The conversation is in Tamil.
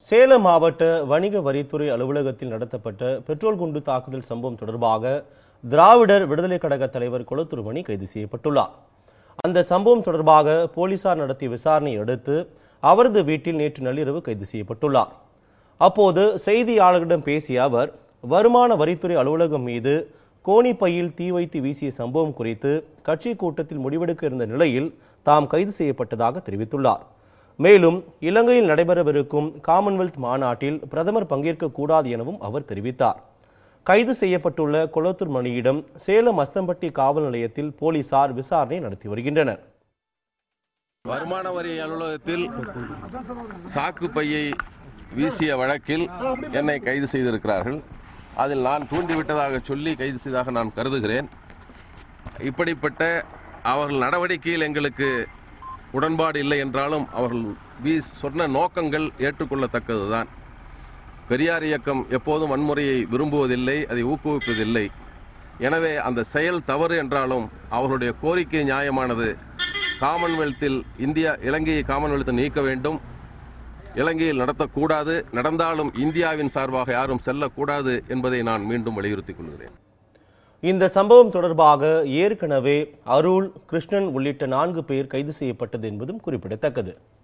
சேலம் மாவட்ட வணிக வரித்துறை அலுவலகத்தில் நடத்தப்பட்ட பெட்ரோல் குண்டு தாக்குதல் சம்பவம் தொடர்பாக திராவிடர் விடுதலை கழக தலைவர் கொளத்துருமணி கைது செய்யப்பட்டுள்ளார் அந்த சம்பவம் தொடர்பாக போலீசார் நடத்திய விசாரணையை அடுத்து அவரது வீட்டில் நேற்று நள்ளிரவு கைது செய்யப்பட்டுள்ளார் அப்போது செய்தியாளர்களிடம் பேசிய அவர் வருமான வரித்துறை அலுவலகம் மீது கோணிப்பையில் தீ வைத்து வீசிய சம்பவம் குறித்து கட்சி கூட்டத்தில் முடிவெடுக்க இருந்த நிலையில் தாம் கைது செய்யப்பட்டதாக தெரிவித்துள்ளார் மேலும் இலங்கையில் நடைபெறவிருக்கும் காமன்வெல்த் மாநாட்டில் பிரதமர் பங்கேற்க கூடாது எனவும் அவர் தெரிவித்தார் கைது செய்யப்பட்டுள்ள கொளத்தூர் மணியிடம் சேலம் அஸ்தம்பட்டி காவல் நிலையத்தில் போலீசார் விசாரணை நடத்தி வருகின்றனர் வருமான வரி அலுவலகத்தில் சாக்கு பையை வீசிய வழக்கில் என்னை கைது செய்திருக்கிறார்கள் அதில் நான் தூண்டிவிட்டதாக சொல்லி கைது செய்ததாக நான் கருதுகிறேன் இப்படிப்பட்ட அவர்கள் நடவடிக்கையில் எங்களுக்கு உடன்பாடு இல்லை என்றாலும் அவர்கள் வீ சொன்ன நோக்கங்கள் ஏற்றுக்கொள்ளத்தக்கதுதான் பெரியார் இயக்கம் எப்போதும் வன்முறையை விரும்புவதில்லை அதை ஊக்குவிப்பதில்லை எனவே அந்த செயல் தவறு என்றாலும் அவர்களுடைய கோரிக்கை நியாயமானது காமன்வெல்த்தில் இந்தியா இலங்கையை காமன்வெல்த்தில் நீக்க வேண்டும் இலங்கையில் நடத்தக்கூடாது நடந்தாலும் இந்தியாவின் சார்பாக யாரும் செல்லக்கூடாது என்பதை நான் மீண்டும் வலியுறுத்திக் கொள்கிறேன் இந்த சம்பவம் தொடர்பாக ஏற்கனவே அருள் கிருஷ்ணன் உள்ளிட்ட நான்கு பேர் கைது செய்யப்பட்டது என்பதும் குறிப்பிடத்தக்கது